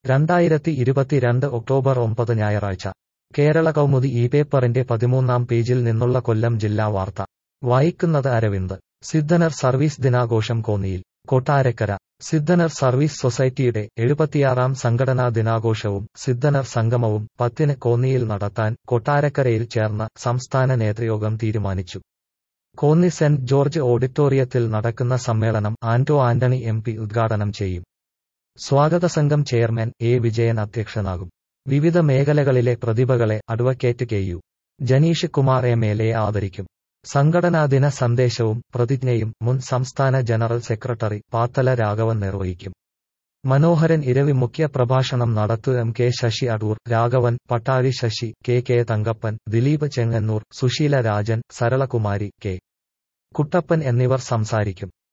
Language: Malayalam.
രണ്ടായിരത്തി ഇരുപത്തിരണ്ട് ഒക്ടോബർ ഒമ്പത് ഞായറാഴ്ച കേരള കൗമുദി ഈ പേപ്പറിന്റെ പതിമൂന്നാം പേജിൽ നിന്നുള്ള കൊല്ലം ജില്ലാ വാർത്ത വായിക്കുന്നത് അരവിന്ദ് സിദ്ധനർ സർവീസ് ദിനാഘോഷം കോന്നിയിൽ കൊട്ടാരക്കര സിദ്ധനർ സർവീസ് സൊസൈറ്റിയുടെ എഴുപത്തിയാറാം സംഘടനാ ദിനാഘോഷവും സിദ്ധനർ സംഗമവും പത്തിന് കോന്നിയിൽ നടത്താൻ കൊട്ടാരക്കരയിൽ ചേർന്ന സംസ്ഥാന നേതൃയോഗം തീരുമാനിച്ചു കോന്നി സെന്റ് ജോർജ് ഓഡിറ്റോറിയത്തിൽ നടക്കുന്ന സമ്മേളനം ആന്റോ ആന്റണി എം പി ഉദ്ഘാടനം ചെയ്യും സ്വാഗത സംഘം ചെയർമാൻ എ വിജയൻ അധ്യക്ഷനാകും വിവിധ മേഖലകളിലെ പ്രതിഭകളെ advocate K U Janeesh Kumar M L A ആദരിക്കും സംഘടനാദിന സന്ദേശവും പ്രതിജ്ഞയും മുൻ സംസ്ഥാന ജനറൽ സെക്രട്ടറി പാത്തല രാഘവൻ നിർവഹിക്കും മനോഹരൻ ഇരവി മുഖ്യ പ്രഭാഷണം നടത്തു M K Sasi Adoor Raghavan Pattazhi Sasi K K Thankappan Dileep Chengannur Susheela Rajan Saralakumari K Kuttappan എന്നിവർ സംസാരിക്കും